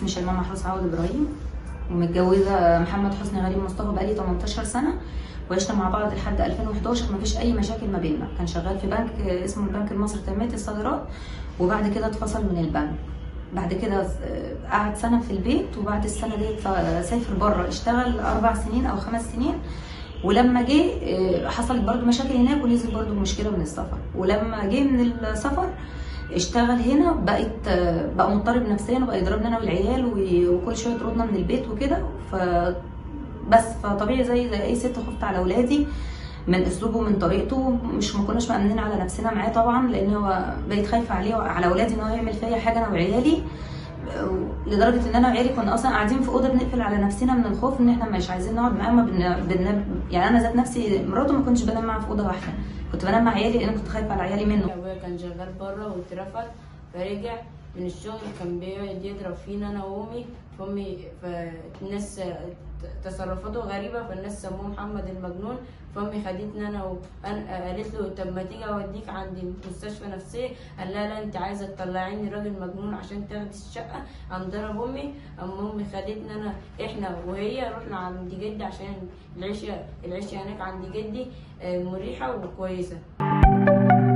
اسمي شيماء محروس عوض ابراهيم ومتجوزه محمد حسني غريب مصطفى بقالي 18 سنه وعشنا مع بعض لحد 2011 مفيش اي مشاكل ما بيننا كان شغال في بنك اسمه البنك المصري لتنميه الصادرات وبعد كده اتفصل من البنك بعد كده قعد سنه في البيت وبعد السنه دي سافر بره اشتغل اربع سنين او خمس سنين ولما جه حصلت برضو مشاكل هناك ونزل برضو مشكله من السفر ولما جه من السفر اشتغل هنا بقت بقى مضطرب نفسيا وبقى يضربنا انا والعيال وكل شويه يطردنا من البيت وكده ف بس فطبيعي زي زي اي ست خفت على اولادي من اسلوبه ومن طريقته مش ما كناش مأمنين على نفسنا معاه طبعا لان هو بقيت خايفه عليه وعلى اولادي ان هو يعمل فيا حاجه انا وعيالي لدرجه ان انا وعيالي كنا اصلا قاعدين في اوضه بنقفل على نفسنا من الخوف ان احنا مش عايزين نقعد معاه ما بن... بن... يعني انا ذات نفسي مراته ما كنتش بنام معاها في اوضه واحده كنت بنام مع عيالي لان كنت خايفه على عيالي منه ابويا كان شغال بره واترفد فرجع من الشغل كان بيقعد يضرب فينا انا وامي فامي فالناس تصرفاته غريبه فالناس سموه محمد المجنون فامي خدتني انا وأنا قالت له طب ما تيجي اوديك عند مستشفى نفسيه قال لا لا انت عايزه تطلعيني راجل مجنون عشان تاخدي الشقه قام ضرب امي اما امي خدتني انا احنا وهي رحنا عند جدي عشان العيشه العيشه هناك عند جدي مريحه وكويسه